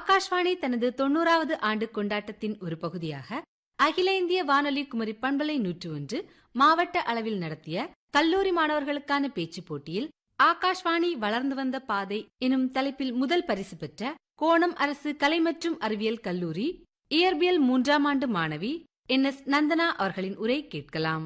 ஆகாஷ்வாணி தனது தொண்ணூறாவது ஆண்டு கொண்டாட்டத்தின் ஒரு பகுதியாக அகில இந்திய வானொலி குமரி பண்பலை நூற்று ஒன்று மாவட்ட அளவில் நடத்திய கல்லூரி மாணவர்களுக்கான பேச்சுப் போட்டியில் ஆகாஷ்வாணி வளர்ந்து வந்த பாதை எனும் தலைப்பில் முதல் பரிசு பெற்ற கோணம் அரசு கலை மற்றும் அறிவியல் கல்லூரி இயற்பியல் மூன்றாம் ஆண்டு மாணவி என் எஸ் நந்தனா அவர்களின் உரை கேட்கலாம்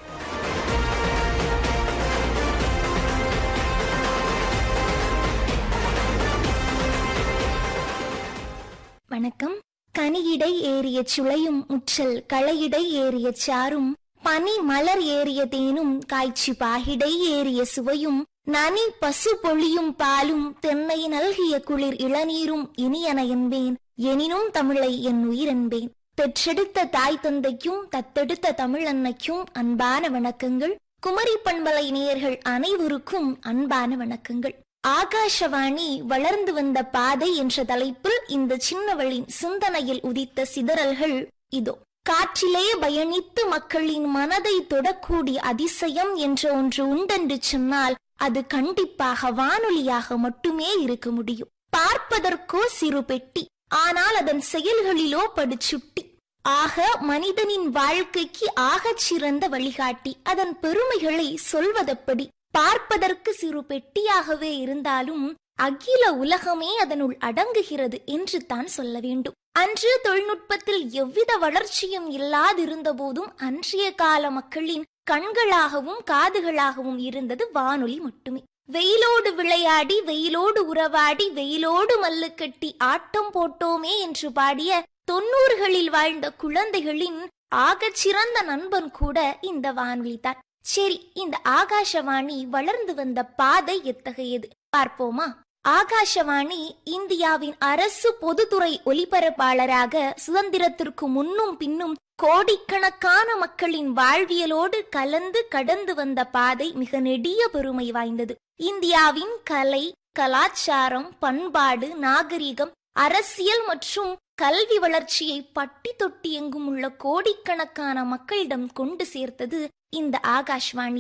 வணக்கம் கனியிடை ஏறிய சுளையும் முற்றல் களையிடை ஏறிய சாரும் பனி மலர் ஏறிய தேனும் காய்ச்சி பாகிடை ஏறிய சுவையும் நனி பசு பொழியும் பாலும் தென்னை நல்கிய குளிர் இளநீரும் இனியன என்பேன் எனினும் தமிழை என் உயிரென்பேன் பெற்றெடுத்த தாய் தந்தைக்கும் தத்தெடுத்த தமிழ் அன்னைக்கும் அன்பான வணக்கங்கள் குமரி பண்பலை நேயர்கள் அனைவருக்கும் அன்பான வணக்கங்கள் ஆகாஷவாணி வளர்ந்து வந்த பாதை என்ற தலைப்பில் இந்த சின்னவளின் சிந்தனையில் உதித்த சிதறல்கள் இதோ காற்றிலே பயணித்து மக்களின் மனதை தொடக்கூடிய அதிசயம் என்ற ஒன்று உண்டென்று சொன்னால் அது கண்டிப்பாக வானொலியாக மட்டுமே இருக்க முடியும் பார்ப்பதற்கோ சிறு பெட்டி ஆனால் அதன் செயல்களிலோ படுச்சுட்டி ஆக மனிதனின் வாழ்க்கைக்கு ஆகச் சிறந்த வழிகாட்டி அதன் பெருமைகளை சொல்வதெப்படி பார்ப்பதற்கு சிறு பெட்டியாகவே இருந்தாலும் அகில உலகமே அதனுள் அடங்குகிறது என்று தான் சொல்ல வேண்டும் அன்று தொழில்நுட்பத்தில் எவ்வித வளர்ச்சியும் இல்லாதிருந்த போதும் அன்றைய கால மக்களின் கண்களாகவும் காதுகளாகவும் இருந்தது வானொலி மட்டுமே வெயிலோடு விளையாடி வெயிலோடு உறவாடி வெயிலோடு மல்லு கட்டி ஆட்டம் போட்டோமே என்று பாடிய தொன்னூறுகளில் வாழ்ந்த குழந்தைகளின் ஆகச் சிறந்த நண்பன் கூட இந்த வானொலி தான் சரி இந்த ஆகாஷவாணி வளர்ந்து வந்த பாதை எத்தகையது பார்ப்போமா ஆகாஷவாணி இந்தியாவின் அரசு பொதுத்துறை ஒலிபரப்பாளராக சுதந்திரத்திற்கு முன்னும் பின்னும் கோடிக்கணக்கான மக்களின் வாழ்வியலோடு கலந்து கடந்து வந்த பாதை மிக நெடிய பெருமை வாய்ந்தது இந்தியாவின் கலை கலாச்சாரம் பண்பாடு நாகரிகம் அரசியல் மற்றும் கல்வி வளர்ச்சியை பட்டி தொட்டி எங்கும் உள்ள கோடிக்கணக்கான மக்களிடம் கொண்டு சேர்த்தது இந்த ஆகாஷ்வாணி